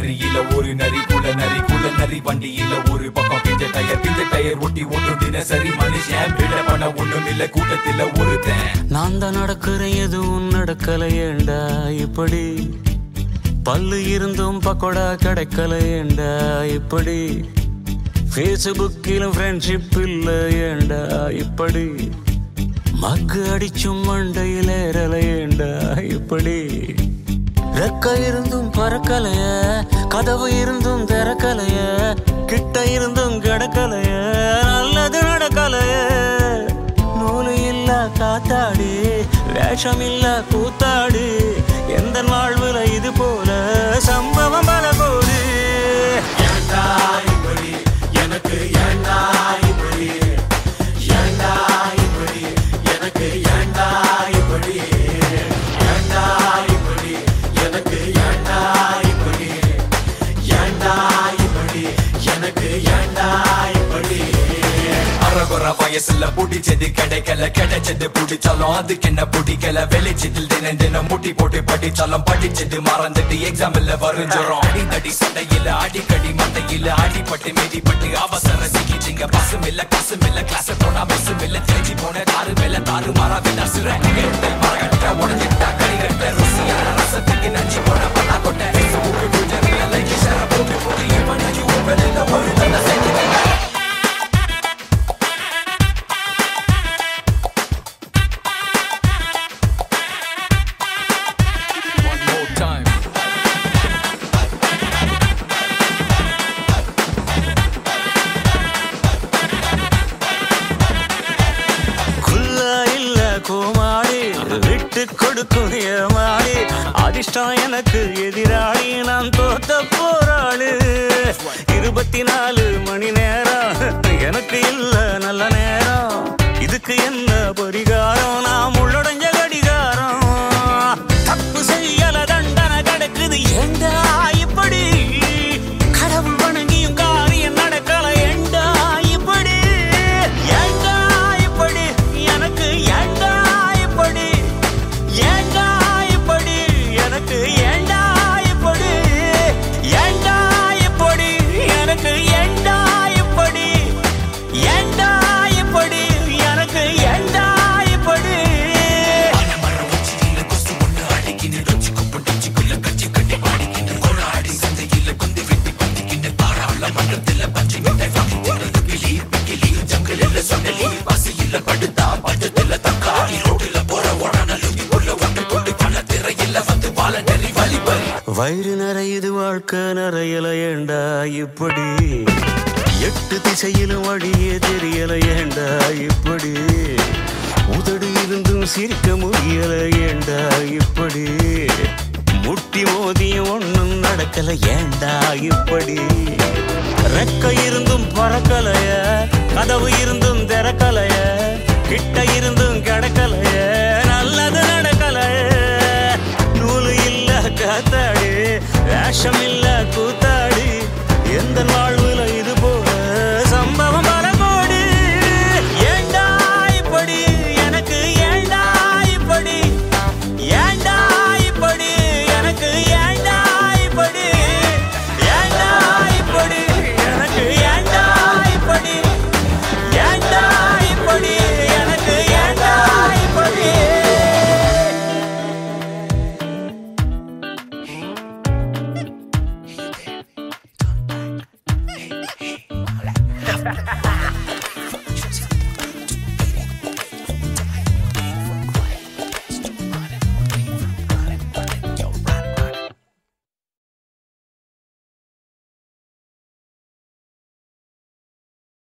நரியில ஒரு நரி குல நரி குல நரி வண்டியில ஒரு பக்கம் பிஞ்ச டயர் பிஞ்ச டயர் ஒட்டி ஓட்டும் தினசரி மனுஷன் விட பண்ண ஒண்ணும் இல்ல கூட்டத்துல ஒருத்தன் நான் தான் நடக்கிறேன் எதுவும் நடக்கலையேண்டா இப்படி பல்லு இருந்தும் பக்கோடா கிடைக்கலையேண்டா இப்படி ஃபேஸ்புக்கிலும் ஃப்ரெண்ட்ஷிப் இல்லையேண்டா இப்படி மக்கு அடிச்சும் மண்டையில் ஏறலையேண்டா இப்படி ரெக்க இருந்தும் பறக்கலைய கதவு இருந்தும் திறக்கலைய கிட்ட இருந்தும் கிடக்கலைய நல்லது நடக்கலைய நூலு இல்ல காத்தாடி வேஷம் இல்ல கூத்தாடி எந்த வாழ்வுல இது போல சம்பவம் பல கோடி அறகுற வயசுல புடிச்சது கிடைக்கல கிடைச்சது புடிச்சாலும் அதுக்கு என்ன பிடிக்கல வெளிச்சத்தில் தினம் தினம் முட்டி போட்டு படிச்சாலும் படிச்சது மறந்துட்டு எக்ஸாம்ல வருஞ்சோம் அடித்தடி சண்டையில அடிக்கடி மண்டையில அடிபட்டு மீதிப்பட்டு அவசர சிகிச்சைங்க பசும் இல்ல காசும் இல்ல கிளாஸ் போனா மெஸ்ஸும் இல்ல தேடி போன தாறு மேல தாறு மாறா வினாசுற மரகட்ட உடஞ்சிட்டா கடிகட்ட ருசியான ரசத்துக்கு நஞ்சு போன பண்ணா கொட்ட Facebook, Twitter, like, share, போட்டு போட்டு இவன் அஞ்சு வெளியில ஒரு தன்னை செஞ்சுட்டேன் One more time. குல்லா இல்ல கோமாளி விட்டு கொடுக்கும் ஏமாளி அதிர்ஷ்டம் எனக்கு எதிராளி நான் தோத்த போராளி இருபத்தி நாலு மணி நேரம் எனக்கு இல்ல நல்ல நேரம் இதுக்கு என்ன பரிகாரம் நான் முள்ளடைஞ்ச கடிகாரம் தப்பு செய்யல தண்டனை கிடக்குது ஏண்டா இப்படி கடவுள் வணங்கியும் காரியம் நடக்கல ஏண்டா இப்படி ஏண்டா இப்படி எனக்கு ஏண்டா இப்படி ஏண்டா இப்படி எனக்கு ஏண்டா இப்படி ஏண்டா இப்படி எனக்கு ஏண்டா இப்படி ஏண்டா இப்படி எனக்கு ஏண்டா இப்படி வயிறு நிறையுது வாழ்க்கை நிறையல ஏண்டா இப்படி எட்டு திசையிலும் வழியே தெரியல ஏண்டா இப்படி உதடு இருந்தும் சிரிக்க முடியல ஏண்டா இப்படி முட்டி மோதியும் ஒண்ணும் நடக்கல ஏண்டா இப்படி ரெக்க இருந்தும் பறக்கலைய கதவு இருந்தும் திறக்கலைய கிட்ட இருந்தும் கிடக்கலைய நல்லது நடக்கலைய நூலு இல்ல காத்தாடி வேஷம் இல்ல கூத்தாடி எந்த வாழ்வுல இது போல சம்பவம் பல கோடி ஏண்டா இப்படி எனக்கு ஏண்டா இப்படி ஏண்டா இப்படி எனக்கு ஏண்டா இப்படி ஏண்டா இப்படி எனக்கு ஏண்டா இப்படி ஏண்டா இப்படி எனக்கு ஏண்டா இப்படி Ha ha ha!